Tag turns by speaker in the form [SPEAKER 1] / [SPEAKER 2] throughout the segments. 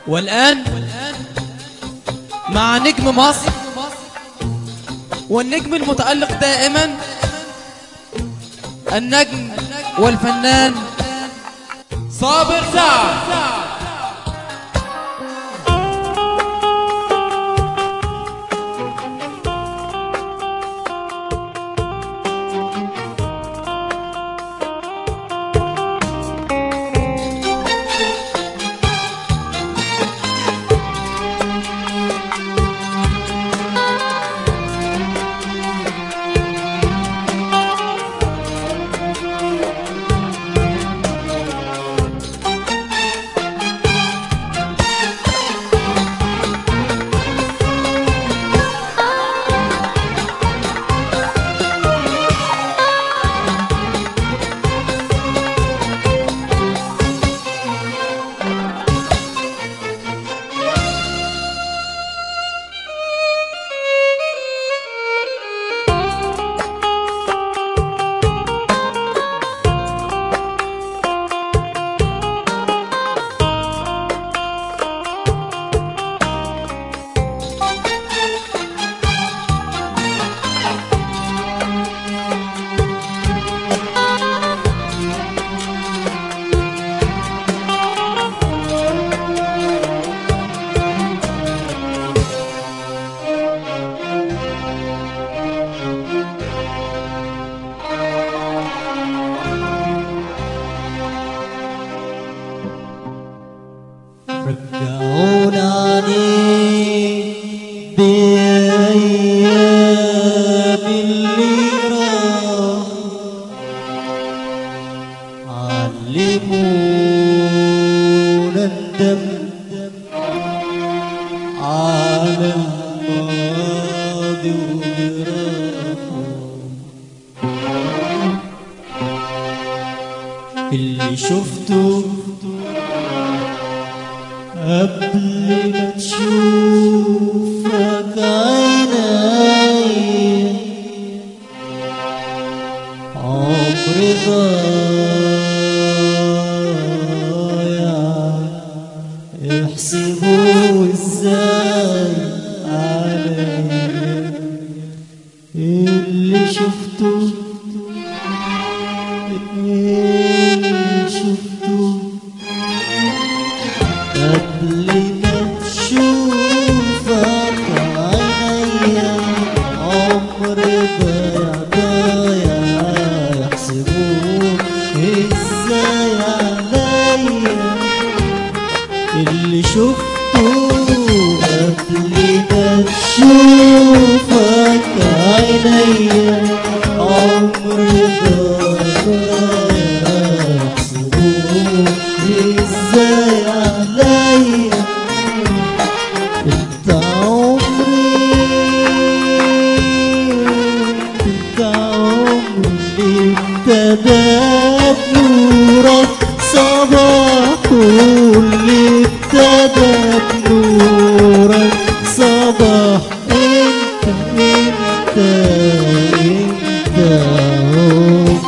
[SPEAKER 1] والآن مع نجم مصر والنجم المتألق دائما النجم والفنان صابر سعد
[SPEAKER 2] رجعوناني بأيام اللي راح علمونا الدم على الماضي وجراحه اللي شفته قبل ما تشوفك عيني عمري ضايع احسبوا ازاي عليا اللي شفته اللي شفته قبل ما تشوفك عينيا عمري ضايع ضايع يحسبوك ازاي عليا اللي شفته قبل ما تشوفك عينيا عمري ضايع يحسبوك ازاي عليا انت عمري انت عمري ابتدى بنورك صباح واللي ابتدى بنورك صباح انت انت انت عمري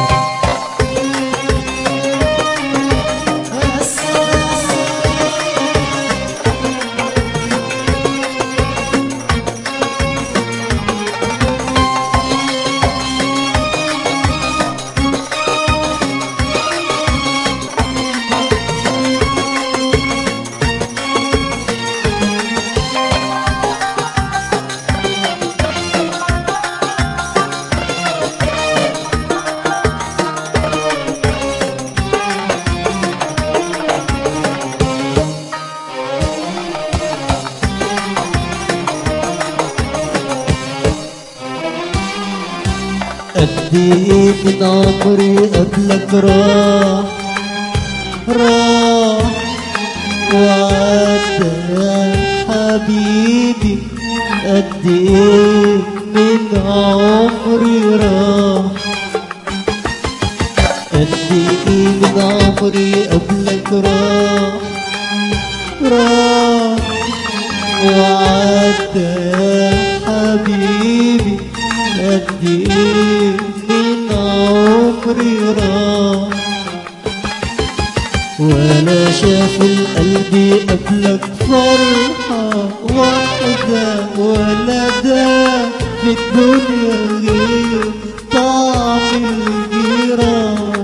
[SPEAKER 2] قد ايه من عمري قبلك راح راح وعدى يا حبيبي قد ايه من عمري راح قد ايه من عمري قبلك راح راح وعدى يا حبيبي قد ايه من عمري راح ولا شاف القلب قبلك في الدنيا غير طعم الجيران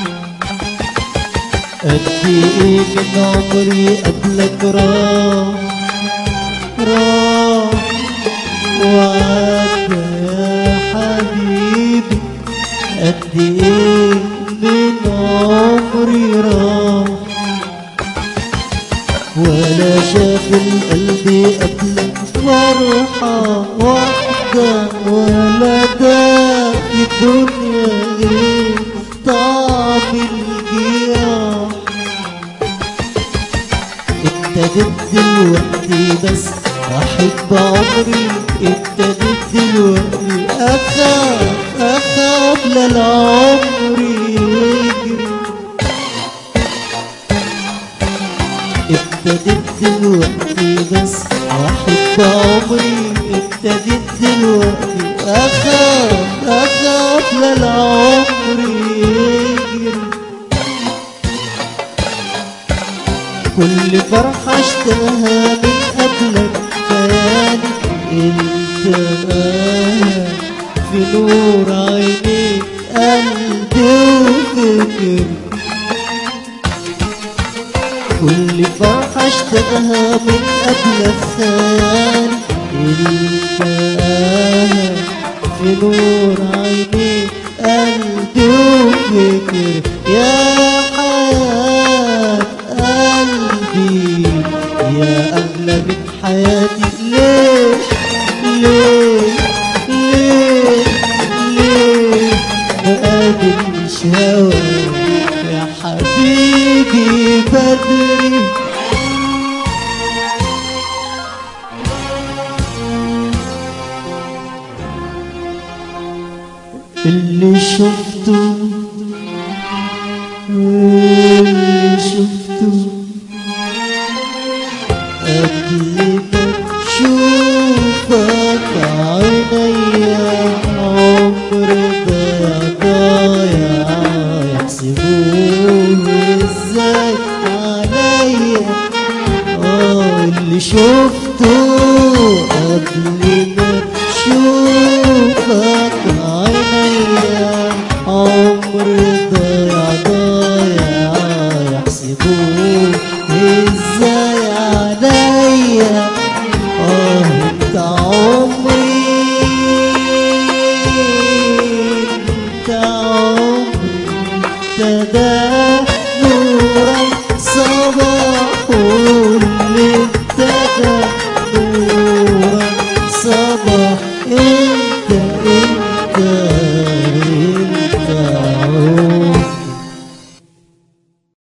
[SPEAKER 2] قد ايه من عمري قبلك راح راح وعدى يا حبيبي قد ايه من عمري راح ولا شاف القلب قبلك فرحة واحدة ولا ده في الدنيا غير طعم الجياح ابتدت دلوقتي بس احب عمري ابتدت دلوقتي اخاف اخاف للعمر يجري ابتدت دلوقتي بس احب عمري ابتدت دلوقتي اخاف اخاف للعمر يجري كل فرحة اشتهى من قبلك خيالي انت آية في نور عينيك قلبي وفكري كل فرحة اشتهى من قبلك خيالي انت آية في نور عينيك قلبي وفكري يا حياة قلبي يا أغلى من حياتي ليه ليه ليه ليه بقابل مش هوا يا حبيبي بدري اللي شفته